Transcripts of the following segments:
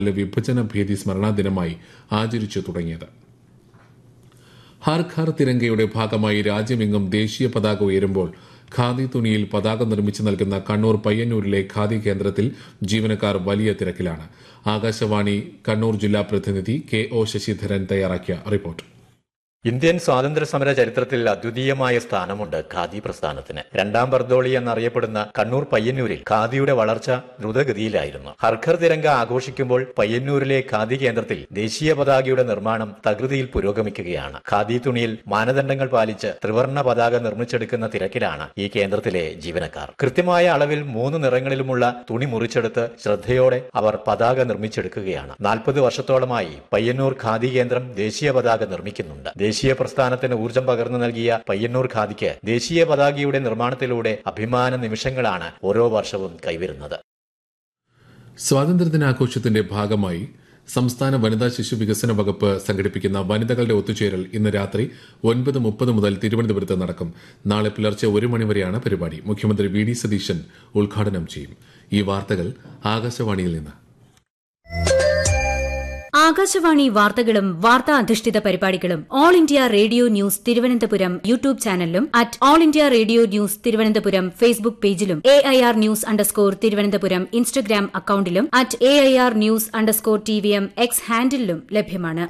വിഭജന ഭീതി സ്മരണാ ദിനമായി ആചരിച്ചു തുടങ്ങിയത് ഹർ ഘർ തിരങ്കയുടെ ഭാഗമായി രാജ്യമെങ്ങും ദേശീയ പതാക ഉയരുമ്പോൾ ഖാദി തുണിയിൽ പതാക നിർമ്മിച്ചു നൽകുന്ന കണ്ണൂർ പയ്യന്നൂരിലെ ഖാദി കേന്ദ്രത്തിൽ ജീവനക്കാർ വലിയ തിരക്കിലാണ് ആകാശവാണി കണ്ണൂർ ജില്ലാ പ്രതിനിധി കെ ഒ ശശിധരൻ തയ്യാറാക്കിയ റിപ്പോർട്ട് ഇന്ത്യൻ സ്വാതന്ത്ര്യ സമര ചരിത്രത്തിൽ അദ്വിതീയമായ സ്ഥാനമുണ്ട് ഖാദി പ്രസ്ഥാനത്തിന് രണ്ടാം ബർദോളി എന്നറിയപ്പെടുന്ന കണ്ണൂർ പയ്യന്നൂരിൽ ഖാദിയുടെ വളർച്ച ദ്രുതഗതിയിലായിരുന്നു ഹർഖർ തിരങ്ക ആഘോഷിക്കുമ്പോൾ പയ്യന്നൂരിലെ ഖാദി കേന്ദ്രത്തിൽ ദേശീയ പതാകയുടെ നിർമ്മാണം തകൃതിയിൽ പുരോഗമിക്കുകയാണ് ഖാദി തുണിയിൽ മാനദണ്ഡങ്ങൾ പാലിച്ച് ത്രിവർണ്ണ പതാക നിർമ്മിച്ചെടുക്കുന്ന തിരക്കിലാണ് ഈ കേന്ദ്രത്തിലെ ജീവനക്കാർ കൃത്യമായ അളവിൽ മൂന്ന് നിറങ്ങളിലുമുള്ള തുണി മുറിച്ചെടുത്ത് ശ്രദ്ധയോടെ അവർ പതാക നിർമ്മിച്ചെടുക്കുകയാണ് നാൽപ്പത് വർഷത്തോളമായി പയ്യന്നൂർ ഖാദി കേന്ദ്രം ദേശീയ പതാക നിർമ്മിക്കുന്നുണ്ട് ദേശീയ പ്രസ്ഥാനത്തിന് ഊർജം പകർന്നു നൽകിയ പയ്യന്നൂർ ഖാദിക്ക് ദേശീയ പതാകയുടെ നിർമ്മാണത്തിലൂടെ അഭിമാന നിമിഷങ്ങളാണ് ഓരോ വർഷവും കൈവരുന്നത് സ്വാതന്ത്ര്യദിനാഘോഷത്തിന്റെ ഭാഗമായി സംസ്ഥാന വനിതാ ശിശു വികസന വകുപ്പ് സംഘടിപ്പിക്കുന്ന വനിതകളുടെ ഒത്തുചേരൽ ഇന്ന് രാത്രി ഒൻപത് മുപ്പത് മുതൽ തിരുവനന്തപുരത്ത് നടക്കും നാളെ പുലർച്ചെ ഒരു മണിവരെയാണ് പരിപാടി മുഖ്യമന്ത്രി വി ഡി സതീശൻ ഉദ്ഘാടനം ചെയ്യും ഈ വാർത്തകൾ ആകാശവാണിയിൽ നിന്ന് ആകാശവാണി വാർത്തകളും വാർത്താ അധിഷ്ഠിത പരിപാടികളും All India Radio News Thiruvananthapuram YouTube ചാനലിലും at All India Radio News Thiruvananthapuram Facebook പേജിലും A I R news underscore Thiruvananthapuram Instagram അക്കൌണ്ടിലും at A I R news underscore T V M X ഹാൻഡിലും ലഭ്യമാണ്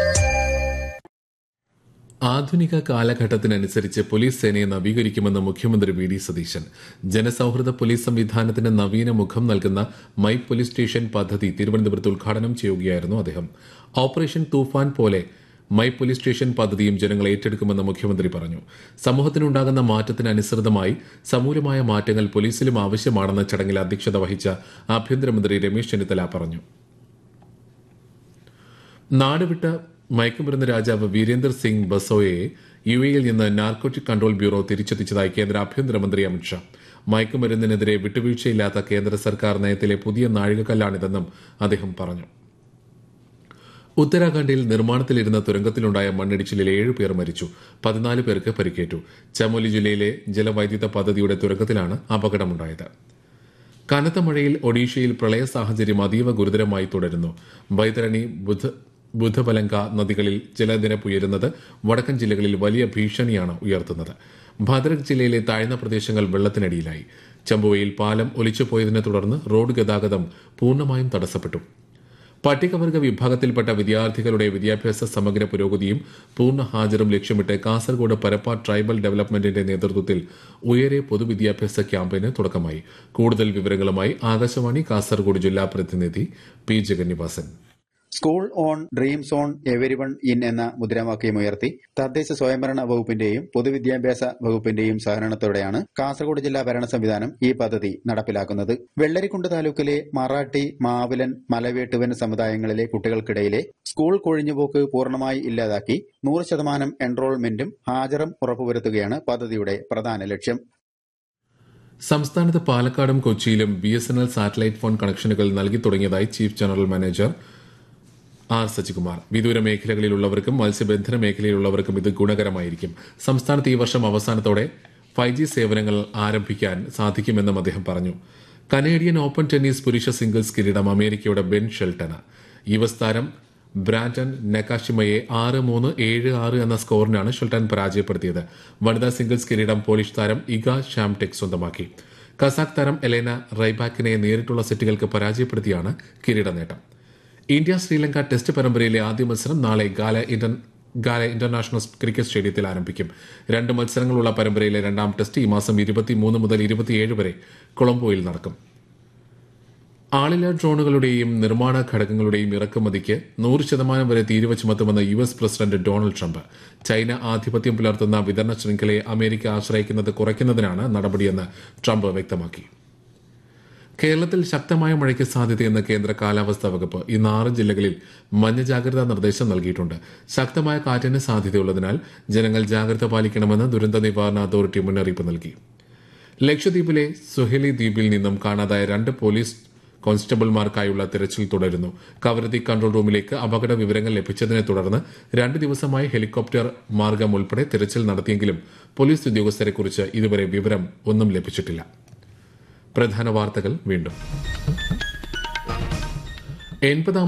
ആധുനിക കാലഘട്ടത്തിനനുസരിച്ച് പോലീസ് സേനയെ നവീകരിക്കുമെന്ന് മുഖ്യമന്ത്രി വി ഡി സതീശൻ ജനസൌഹൃദ പോലീസ് സംവിധാനത്തിന് നവീന മുഖം നൽകുന്ന മൈ പോലീസ് സ്റ്റേഷൻ പദ്ധതി തിരുവനന്തപുരത്ത് ഉദ്ഘാടനം ചെയ്യുകയായിരുന്നു അദ്ദേഹം ഓപ്പറേഷൻ തൂഫാൻ പോലെ മൈ പോലീസ് സ്റ്റേഷൻ പദ്ധതിയും ജനങ്ങൾ ഏറ്റെടുക്കുമെന്ന് മുഖ്യമന്ത്രി പറഞ്ഞു സമൂഹത്തിനുണ്ടാകുന്ന മാറ്റത്തിനനുസൃതമായി സമൂലമായ മാറ്റങ്ങൾ പോലീസിലും ആവശ്യമാണെന്ന് ചടങ്ങിൽ അധ്യക്ഷത വഹിച്ച ആഭ്യന്തരമന്ത്രി രമേശ് ചെന്നിത്തല പറഞ്ഞു നാടുവിട്ട മയക്കുമരുന്ന് രാജാവ് വീരേന്ദർ സിംഗ് ബസോയെ യു എയിൽ നിന്ന് നാർക്കോട്ടിക് കൺട്രോൾ ബ്യൂറോ തിരിച്ചെത്തിച്ചതായി കേന്ദ്ര ആഭ്യന്തരമന്ത്രി അമിത്ഷാ മയക്കുമരുന്നിനെതിരെ വിട്ടുവീഴ്ചയില്ലാത്ത കേന്ദ്ര സർക്കാർ നയത്തിലെ പുതിയ നാഴികക്കല്ലാണിതെന്നും അദ്ദേഹം പറഞ്ഞു ഉത്തരാഖണ്ഡിൽ നിർമ്മാണത്തിലിരുന്ന തുരങ്കത്തിലുണ്ടായ മണ്ണിടിച്ചിലിൽ ഏഴ് പേർ മരിച്ചു പതിനാല് പേർക്ക് പരിക്കേറ്റു ചമോലി ജില്ലയിലെ ജലവൈദ്യുത പദ്ധതിയുടെ തുരങ്കത്തിലാണ് അപകടമുണ്ടായത് കനത്ത മഴയിൽ ഒഡീഷയിൽ പ്രളയ സാഹചര്യം അതീവ ഗുരുതരമായി തുടരുന്നു വൈതരണി ബുധ ബുധബലങ്ക നദികളിൽ ജലനിരപ്പ് ഉയരുന്നത് വടക്കൻ ജില്ലകളിൽ വലിയ ഭീഷണിയാണ് ഉയർത്തുന്നത് ഭദ്രക് ജില്ലയിലെ താഴ്ന്ന പ്രദേശങ്ങൾ വെള്ളത്തിനടിയിലായി ചമ്പുവയിൽ പാലം ഒലിച്ചുപോയതിനെ തുടർന്ന് റോഡ് ഗതാഗതം പൂർണ്ണമായും തടസ്സപ്പെട്ടു പട്ടികവർഗ വിഭാഗത്തിൽപ്പെട്ട വിദ്യാർത്ഥികളുടെ വിദ്യാഭ്യാസ സമഗ്ര പുരോഗതിയും പൂർണ്ണ ഹാജരും ലക്ഷ്യമിട്ട് കാസർഗോഡ് പരപ്പ ട്രൈബൽ ഡെവലപ്മെന്റിന്റെ നേതൃത്വത്തിൽ ഉയരെ പൊതുവിദ്യാഭ്യാസ ക്യാമ്പയിന് തുടക്കമായി കൂടുതൽ വിവരങ്ങളുമായി ആകാശവാണി കാസർഗോഡ് ജില്ലാ പ്രതിനിധി P Jagannivasan school on dreams on everyone in എന്ന മുദ്രാവാക്യമുയർത്തി തദ്ദേശ സ്വയംഭരണ വകുപ്പിന്റെയും പൊതുവിദ്യാഭ്യാസ വകുപ്പിന്റെയും സഹകരണത്തോടെയാണ് കാസർഗോഡ് ജില്ലാ ഭരണ സംവിധാനം ഈ പദ്ധതി നടപ്പിലാക്കുന്നത് വെള്ളരിക്കുണ്ട് താലൂക്കിലെ മറാഠി മാവിലൻ മലവേട്ടുവൻ സമുദായങ്ങളിലെ കുട്ടികൾക്കിടയിലെ സ്കൂൾ കൊഴിഞ്ഞുപോക്ക് പൂർണ്ണമായി ഇല്ലാതാക്കി നൂറ് ശതമാനം എൻറോൾമെന്റും ഹാജറും ഉറപ്പുവരുത്തുകയാണ് പദ്ധതിയുടെ പ്രധാന ലക്ഷ്യം സംസ്ഥാനത്ത് പാലക്കാടും കൊച്ചിയിലും B S N L satellite phone കണക്ഷനുകൾ നൽകി തുടങ്ങിയതായി chief general manager R Sajikumar വിദൂര മേഖലകളിലുള്ളവർക്കും മത്സ്യബന്ധന മേഖലയിലുള്ളവർക്കും ഇത് ഗുണകരമായിരിക്കും സംസ്ഥാനത്ത് ഈ വർഷം അവസാനത്തോടെ ഫൈവ് ജി സേവനങ്ങൾ ആരംഭിക്കാൻ സാധിക്കുമെന്നും അദ്ദേഹം പറഞ്ഞു കനേഡിയൻ ഓപ്പൺ ടെന്നീസ് പുരുഷ സിംഗിൾസ് കിരീടം അമേരിക്കയുടെ ബെൻ ഷെൽട്ടന് യു എസ് താരം ബ്രാൻഡൻ നെക്കാഷിമയെ ആറ് മൂന്ന് ഏഴ് ആറ് എന്ന സ്കോറിനാണ് ഷെൽട്ടൻ പരാജയപ്പെടുത്തിയത് വനിതാ സിംഗിൾസ് കിരീടം പോളിഷ് താരം ഇഗ ഷാംടെക് സ്വന്തമാക്കി കസാഖ് താരം എലേന റൈബാക്കിനെ നേരിട്ടുള്ള സെറ്റുകൾക്ക് പരാജയപ്പെടുത്തിയാണ് കിരീട നേട്ടം ഇന്ത്യ ശ്രീലങ്ക ടെസ്റ്റ് പരമ്പരയിലെ ആദ്യ മത്സരം നാളെ Galle inter Galle international cricket സ്റ്റേഡിയത്തിൽ ആരംഭിക്കും രണ്ട് മത്സരങ്ങളുള്ള പരമ്പരയിലെ രണ്ടാം ടെസ്റ്റ് ഈ മാസം ഇരുപത്തിമൂന്ന് മുതൽ ഇരുപത്തിയേഴ് വരെ കൊളംബോയിൽ നടക്കും ആളില്ലാ ഡ്രോണുകളുടെയും നിർമ്മാണ ഘടകങ്ങളുടെയും ഇറക്കുമതിക്ക് നൂറ് ശതമാനം വരെ തീരുവ ചുമത്തുമെന്ന് U S president Donald Trump China ആധിപത്യം പുലർത്തുന്ന വിതരണ ശൃംഖലയെ അമേരിക്ക ആശ്രയിക്കുന്നത് കുറയ്ക്കുന്നതിനാണ് നടപടിയെന്ന് ട്രംപ് വ്യക്തമാക്കി കേരളത്തിൽ ശക്തമായ മഴയ്ക്ക് സാധ്യതയെന്ന് കേന്ദ്ര കാലാവസ്ഥാ വകുപ്പ് ഇന്ന് ആറ് ജില്ലകളിൽ മഞ്ഞ ജാഗ്രതാ നിർദ്ദേശം നൽകിയിട്ടുണ്ട് ശക്തമായ കാറ്റിന് സാധ്യതയുള്ളതിനാൽ ജനങ്ങൾ ജാഗ്രത പാലിക്കണമെന്ന് ദുരന്ത നിവാരണ അതോറിറ്റി മുന്നറിയിപ്പ് നൽകി ലക്ഷദ്വീപിലെ സുഹേലി ദ്വീപിൽ നിന്നും കാണാതായ രണ്ട് പോലീസ് കോൺസ്റ്റബിൾമാർക്കായുള്ള തിരച്ചിൽ തുടരുന്നു കവരത്തി കൺട്രോൾ റൂമിലേക്ക് അപകട വിവരങ്ങൾ ലഭിച്ചതിനെ തുടർന്ന് രണ്ട് ദിവസമായി ഹെലികോപ്റ്റർ മാർഗം ഉൾപ്പെടെ തിരച്ചിൽ നടത്തിയെങ്കിലും പോലീസ് ഉദ്യോഗസ്ഥരെക്കുറിച്ച് ഇതുവരെ വിവരം ഒന്നും ലഭിച്ചിട്ടില്ല പ്രധാന വാർത്തകൾ വീണ്ടും എൺപതാം